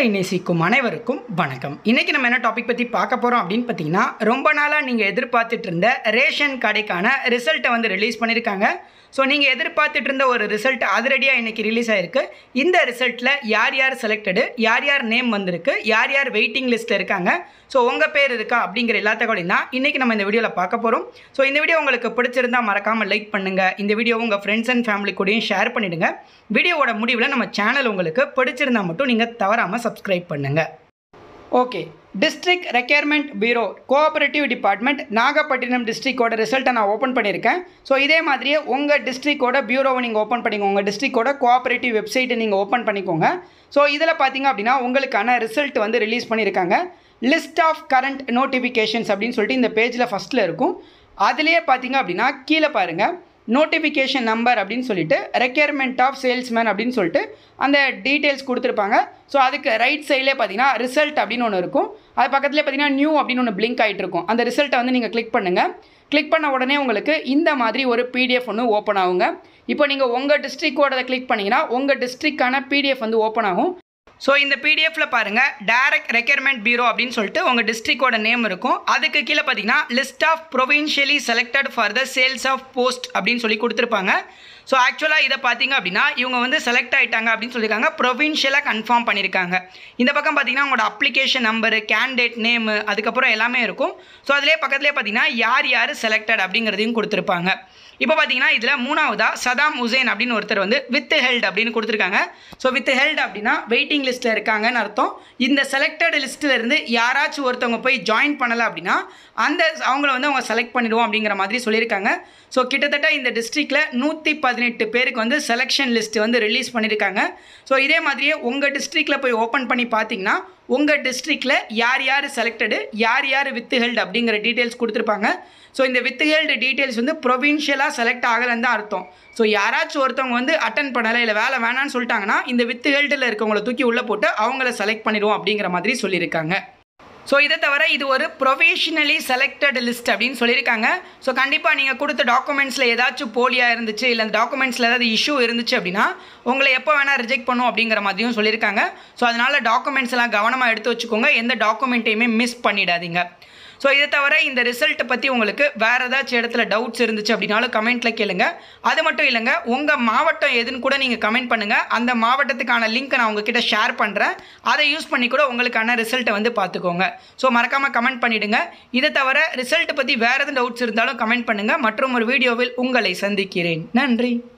நேசிக்கும் அனைவருக்கும் வணக்கம் இன்னைக்கு நம்ம என்ன டாபிக் பற்றி பார்க்க போகிறோம் அப்படின்னு பார்த்தீங்கன்னா ரொம்ப நாளாக நீங்கள் எதிர்பார்த்துட்டு இருந்த ரேஷன் கடைக்கான ரிசல்ட்டை வந்து ரிலீஸ் பண்ணியிருக்காங்க ஸோ நீங்கள் எதிர்பார்த்துட்டு இருந்த ஒரு ரிசல்ட் அதிரடியாக இன்னைக்கு ரிலீஸ் ஆயிருக்கு இந்த ரிசல்ட்டில் யார் யார் செலக்டடு யார் யார் நேம் வந்திருக்கு யார் யார் வெயிட்டிங் லிஸ்ட்டில் இருக்காங்க ஸோ உங்கள் பேர் இருக்கா அப்படிங்கிற எல்லா தகவலையும் தான் இன்றைக்கி நம்ம இந்த வீடியோவில் பார்க்க போகிறோம் ஸோ இந்த வீடியோ உங்களுக்கு பிடிச்சிருந்தா மறக்காமல் லைக் பண்ணுங்கள் இந்த வீடியோ உங்கள் ஃப்ரெண்ட்ஸ் அண்ட் ஃபேமிலி கூடயும் ஷேர் பண்ணிவிடுங்க வீடியோவோட முடிவில் நம்ம சேனல் உங்களுக்கு பிடிச்சிருந்தா மட்டும் நீங்கள் தவறாமல் சப்ஸ்கிரைப் பண்ணுங்கள் okay district recruitment bureau cooperative department Nagapattinam டிஸ்ட்ரிக்டோட ரிசல்ட்டை நான் ஓப்பன் பண்ணியிருக்கேன் ஸோ இதே மாதிரியே உங்கள் டிஸ்ட்ரிக்டோட பியூரோவை நீங்கள் ஓப்பன் பண்ணிக்கோங்க உங்கள் டிஸ்ட்ரிக்டோட கோஆபரேட்டிவ் வெப்சைட்டை நீங்கள் ஓப்பன் பண்ணிக்கோங்க ஸோ இதில் பார்த்தீங்க அப்படின்னா உங்களுக்கான ரிசல்ட் வந்து ரிலீஸ் பண்ணியிருக்காங்க லிஸ்ட் ஆஃப் கரண்ட் நோட்டிஃபிகேஷன்ஸ் அப்படின்னு சொல்லிட்டு இந்த பேஜில் ஃபஸ்ட்டில் இருக்கும் அதுலேயே பார்த்தீங்க அப்படின்னா கீழே பாருங்கள் நோட்டிஃபிகேஷன் நம்பர் அப்படின்னு சொல்லிட்டு ரெக்யர்மெண்ட் ஆஃப் சேல்ஸ்மேன் அப்படின்னு சொல்லிட்டு அந்த டீட்டெயில்ஸ் கொடுத்துருப்பாங்க ஸோ அதுக்கு ரைட் சைட்லேயே பார்த்தீங்கன்னா ரிசல்ட் அப்படின்னு ஒன்று இருக்கும் அது பக்கத்துலேயே பார்த்தீங்கன்னா நியூ அப்படின்னு ஒன்று பிளிங்க் ஆகிட்டு இருக்கும் அந்த ரிசல்ட்டை வந்து நீங்கள் கிளிக் பண்ணுங்கள் கிளிக் பண்ண உடனே உங்களுக்கு இந்த மாதிரி ஒரு பிடிஎஃப் ஒன்று ஓப்பன் ஆகுங்க இப்போ நீங்கள் உங்கள் டிஸ்ட்ரிக்டோட கிளிக் பண்ணிங்கன்னா உங்கள் டிஸ்ட்ரிக்டான பிடிஎஃப் வந்து ஓப்பன் ஆகும் ஸோ இந்த பிடிஎஃப்ல பாருங்க டைரக்ட் ரெக்யர்மெண்ட் பியூரோ அப்படின்னு சொல்லிட்டு உங்கள் டிஸ்ட்ரிக்டோட நேம் இருக்கும் அதுக்கு கீழே பார்த்தீங்கன்னா list of provisionally selected for the sales of post அப்படின்னு சொல்லி கொடுத்துருப்பாங்க ஸோ ஆக்சுவலாக இதை பார்த்தீங்க அப்படின்னா இவங்க வந்து செலக்ட் ஆகிட்டாங்க அப்படின்னு சொல்லியிருக்காங்க ப்ரொவின்ஷியலாக கன்ஃபார்ம் பண்ணியிருக்காங்க இந்த பக்கம் பார்த்தீங்கன்னா உங்களோட அப்ளிகேஷன் நம்பரு கேண்டிடேட் நேமு அதுக்கப்புறம் எல்லாமே இருக்கும் ஸோ அதிலே பக்கத்துலேயே பார்த்தீங்கன்னா யார் யார் செலக்டட் அப்படிங்கிறதையும் கொடுத்துருப்பாங்க இப்போ பார்த்தீங்கன்னா இதில் மூணாவதாக சதாம் உசேன் அப்படின்னு ஒருத்தர் வந்து வித் ஹெல்ட் அப்படின்னு கொடுத்துருக்காங்க ஸோ வித் ஹெல்ட் அப்படின்னா வெயிட்டிங் லிஸ்ட்டில் இருக்காங்கன்னு அர்த்தம் இந்த செலக்டட் லிஸ்ட்டில் இருந்து யாராச்சும் ஒருத்தவங்க போய் ஜாயின் பண்ணலை அப்படின்னா அந்த அவங்கள வந்து அவங்க செலக்ட் பண்ணிடுவோம் அப்படிங்கிற மாதிரி சொல்லியிருக்காங்க ஸோ கிட்டத்தட்ட இந்த டிஸ்ட்ரிக்டில் நூற்றி பதினெட்டு பேருக்கு வந்து செலெக்ஷன் லிஸ்ட் வந்து ரிலீஸ் பண்ணியிருக்காங்க ஸோ இதே மாதிரியே உங்கள் டிஸ்ட்ரிக்டில் போய் ஓப்பன் பண்ணி பார்த்தீங்கன்னா உங்கள் டிஸ்ட்ரிக்டில் யார் யார் செலக்டடு யார் யார் வித் ஹெல்ட் அப்படிங்கிற டீட்டெயில்ஸ் கொடுத்துருப்பாங்க ஸோ இந்த வித் ஹெல்டு டீட்டெயில்ஸ் வந்து ப்ரொவின்ஷியலாக செலக்ட் ஆகலைன்னு தான் அர்த்தம் ஸோ யாராச்சும் ஒருத்தவங்க வந்து அட்டன் பண்ணலை இல்லை வேலை வேணான்னு சொல்லிட்டாங்கன்னா இந்த வித் ஹெல்டில் இருக்கவங்கள தூக்கி உள்ளே போட்டு அவங்கள செலக்ட் பண்ணிடுவோம் அப்படிங்கிற மாதிரி சொல்லியிருக்காங்க ஸோ இதை தவிர இது ஒரு ப்ரொஃபஷனலி செலக்டட் லிஸ்ட் அப்படின்னு சொல்லியிருக்காங்க ஸோ கண்டிப்பாக நீங்கள் கொடுத்த டாக்குமெண்ட்ஸில் ஏதாச்சும் போலியாக இருந்துச்சு இல்லை அந்த டாக்குமெண்ட்ஸில் ஏதாவது இஷ்யூ இருந்துச்சு அப்படின்னா உங்களை எப்போ வேணால் ரிஜெக்ட் பண்ணும் அப்படிங்கிற மாதிரியும் சொல்லியிருக்காங்க ஸோ அதனால் டாக்குமெண்ட்ஸ் எல்லாம் கவனமாக எடுத்து வச்சுக்கோங்க எந்த டாக்குமெண்ட்டையுமே மிஸ் பண்ணிடாதீங்க ஸோ இதை தவிர இந்த ரிசல்ட்டை பற்றி உங்களுக்கு வேறு ஏதாச்சும் இடத்துல டவுட்ஸ் இருந்துச்சு அப்படின்னாலும் கமெண்ட்டில் கேளுங்க அது மட்டும் இல்லைங்க உங்கள் மாவட்டம் எதுன்னு கூட நீங்கள் கமெண்ட் பண்ணுங்கள் அந்த மாவட்டத்துக்கான லிங்க்கை நான் உங்ககிட்ட ஷேர் பண்ணுறேன் அதை யூஸ் பண்ணி கூட உங்களுக்கான ரிசல்ட்டை வந்து பார்த்துக்கோங்க ஸோ மறக்காமல் கமெண்ட் பண்ணிவிடுங்க இதை தவிர ரிசல்ட்டை பற்றி வேறு எதுவும் டவுட்ஸ் இருந்தாலும் கமெண்ட் பண்ணுங்கள் மற்றும் ஒரு வீடியோவில் உங்களை சந்திக்கிறேன் நன்றி